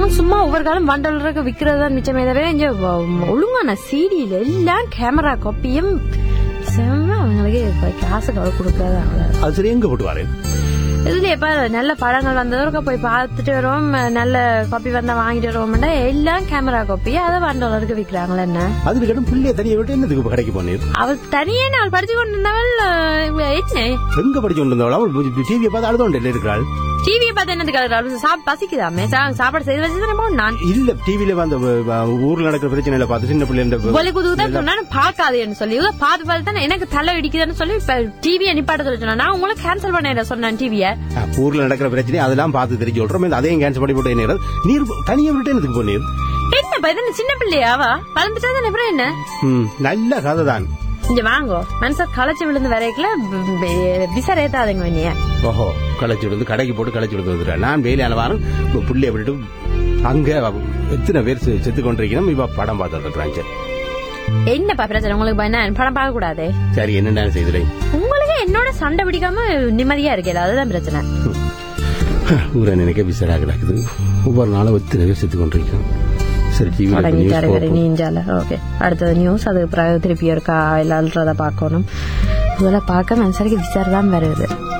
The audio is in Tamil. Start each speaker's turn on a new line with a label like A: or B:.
A: அவன் சும்மா ஒவ்வொரு காலம் ஒன் டாலருக்கு விக்கிறதா மிச்சமே தவிர இங்க வ- ஒழுங்கான சீடியில எல்லாம் கேமரா காப்பியும் செம்ம அவங்களுக்கு இப்ப காசு கொடுக்கறதா
B: அது சரி எங்க போட்டு வரேன்
A: இதுல எப்ப நல்ல படங்கள் வந்ததற்கு போய் பார்த்துட்டு வருவோம் நல்ல காப்பி வந்தா வாங்கிட்டு வருவோம்னா எல்லாம் கேமரா காப்பி அதை ஒன் டாலருக்கு விக்கிறாங்களா என்ன
B: அதுக்கு கேட்டும் பிள்ளைய தனியை விட்டு என்னதுக்கு இப்ப கடைக்கு போனீர்
A: அவள் தனியே நாள் படிச்சு கொண்டு இருந்தவள் அஹ், என்ன
B: எங்க படிச்சு கொண்டு வந்தவள் அவள் டிவியை பார்த்து அழுதோண்டு இருக்கிறாள்
A: டிவியை பார்த்து என்னதுக்கு அழுறாள்? சாப் பசிக்குதாமே சா- சாப்பாடு செய்து வச்சு தானே நான்
B: இல்ல டிவில அந்த அஹ், ஊர்ல நடக்கிற பிரச்சனையில பார்த்து சின்ன பிள்ளை
A: ஒலி குதுக்கு தான் சொன்னா பாக்காதேன்னு சொல்லி இவ பார்த்து பார்த்து தானே எனக்கு தலை இடிக்குதுன்னு சொல்லி இப்ப டிவியை நிப்பாட்ட சொல்லி சொன்னா நான் உங்களுக்கு கேன்சல் பண்ண சொன்னேன் டிவியை
B: அஹ், ஊர்ல நடக்கிற பிரச்சனை அதெல்லாம் பார்த்து தெரிஞ்சு சொல்றோம் இந்த அதையும் கேன்சல் பண்ணி போட்டு நேரம் நீர் தனியா விட்டு என்னதுக்கு போனீர்
A: என்னப்பா இது என்ன சின்ன பிள்ளையாவா வளர்ந்துட்டா தானே அப்புறம் என்ன
B: ம், நல்ல கதை தான்
A: இங்க வாங்கோ மனுஷன் களைச்சு விழுந்து வரைக்கல விசார ஏத்தாதுங்க நீ
B: ஓஹோ களைச்சு விடுந்து கடைக்கு போட்டு களைச்சு விடுந்து வந்துடுறேன் நான் வேலையான வாரம் புள்ளைய விட்டுட்டு அங்க எத்தனை பேர் செ- செத்து கொண்டிருக்கணும் இப்ப படம் பார்த்துட்டு இருக்கிறான் சரி
A: என்னப்பா பிரச்சனை உங்களுக்கு பயனா படம் பார்க்க கூடாது
B: சரி என்னென்ன செய்துறேன்
A: உங்களுக்கு என்னோட சண்டை பிடிக்காம நிம்மதியா இருக்கல அதுதான் பிரச்சனை
B: ஊரை நினைக்க விசாரா கிடக்குது ஒவ்வொரு நாளும் எத்தனை பேர் செத்து கொண்டிருக்கணும் சரி
A: தொடங்கி
B: டிவி
A: தரகரை நீஞ்சால ஓகே அடுத்தது நியூஸ் அதுக்கு பிறகு திருப்பி இருக்கா இல்ல அல்றத பார்க்கணும் இதெல்லாம் பார்க்க மனுஷருக்கு விசாரம் தான் வருது